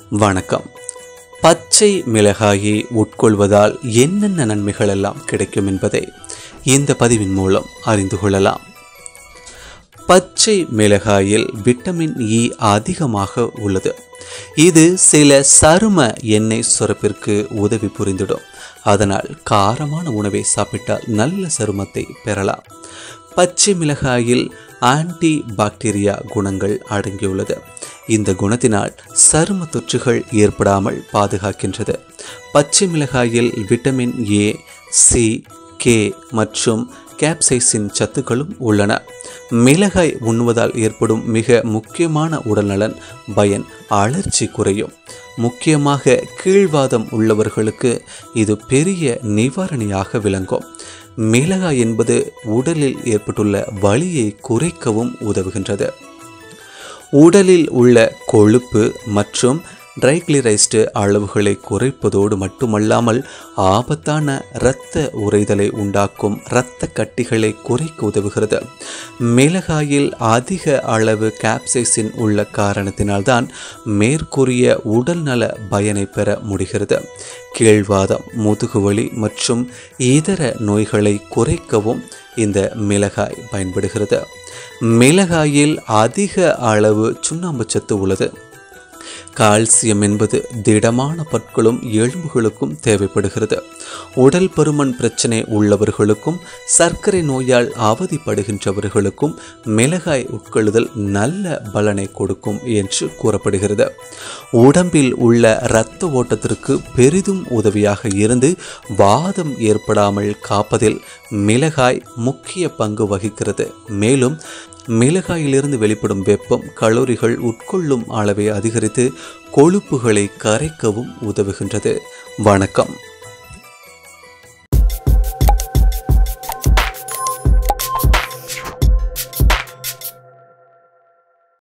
வணக்கம் பச்சை மிளகாயை உட்கொள்வதால் என்னென்ன நன்மைகள் எல்லாம் கிடைக்கும் என்பதை இந்த பதிவின் மூலம் அறிந்து கொள்ளலாம் பச்சை மிளகாயில் விட்டமின் இ அதிகமாக உள்ளது இது சில சரும எண்ணெய் சுரப்பிற்கு உதவி புரிந்திடும் அதனால் காரமான உணவை சாப்பிட்டால் நல்ல சருமத்தை பெறலாம் பச்சை மிளகாயில் ஆன்டி பாக்டீரியா குணங்கள் அடங்கியுள்ளது இந்த குணத்தினால் சரும தொற்றுகள் ஏற்படாமல் பாதுகாக்கின்றது பச்சை மிளகாயில் விட்டமின் ஏ சி கே மற்றும் கேப்சைசின் சத்துக்களும் உள்ளன மிளகாய் உண்ணுவதால் ஏற்படும் மிக முக்கியமான உடல்நலன் பயன் அலர்ச்சி குறையும் முக்கியமாக கீழ்வாதம் உள்ளவர்களுக்கு இது பெரிய நிவாரணியாக விளங்கும் மிளகாய் என்பது உடலில் ஏற்பட்டுள்ள வலியை குறைக்கவும் உதவுகின்றது உடலில் உள்ள கொழுப்பு மற்றும் ட்ரைக்ளிரைஸ்டு அளவுகளை குறைப்பதோடு மட்டுமல்லாமல் ஆபத்தான இரத்த உறைதலை உண்டாக்கும் இரத்த கட்டிகளை குறைக்க உதவுகிறது மிளகாயில் அதிக அளவு கேப்சைசின் உள்ள காரணத்தினால்தான் மேற்கூறிய உடல்நல பயனை பெற முடிகிறது கீழ்வாதம் முதுகுவலி மற்றும் இதர நோய்களை குறைக்கவும் இந்த மிளகாய் பயன்படுகிறது மிளகாயில் அதிக அளவு சுண்ணாம்பு சத்து உள்ளது கால்சியம் என்பது திடமான பற்களும் எலும்புகளுக்கும் தேவைப்படுகிறது உடல் பருமன் பிரச்சனை உள்ளவர்களுக்கும் சர்க்கரை நோயால் அவதிப்படுகின்றவர்களுக்கும் மிளகாய் உட்கொள்ளுதல் நல்ல பலனை கொடுக்கும் என்று கூறப்படுகிறது உடம்பில் உள்ள இரத்த ஓட்டத்திற்கு பெரிதும் உதவியாக இருந்து வாதம் ஏற்படாமல் காப்பதில் மிளகாய் முக்கிய பங்கு வகிக்கிறது மேலும் மிளகாயிலிருந்து வெளிப்படும் வெப்பம் கலோரிகள் உட்கொள்ளும் அளவை அதிகரித்து கொழுப்புகளை கரைக்கவும் உதவுகின்றது வணக்கம்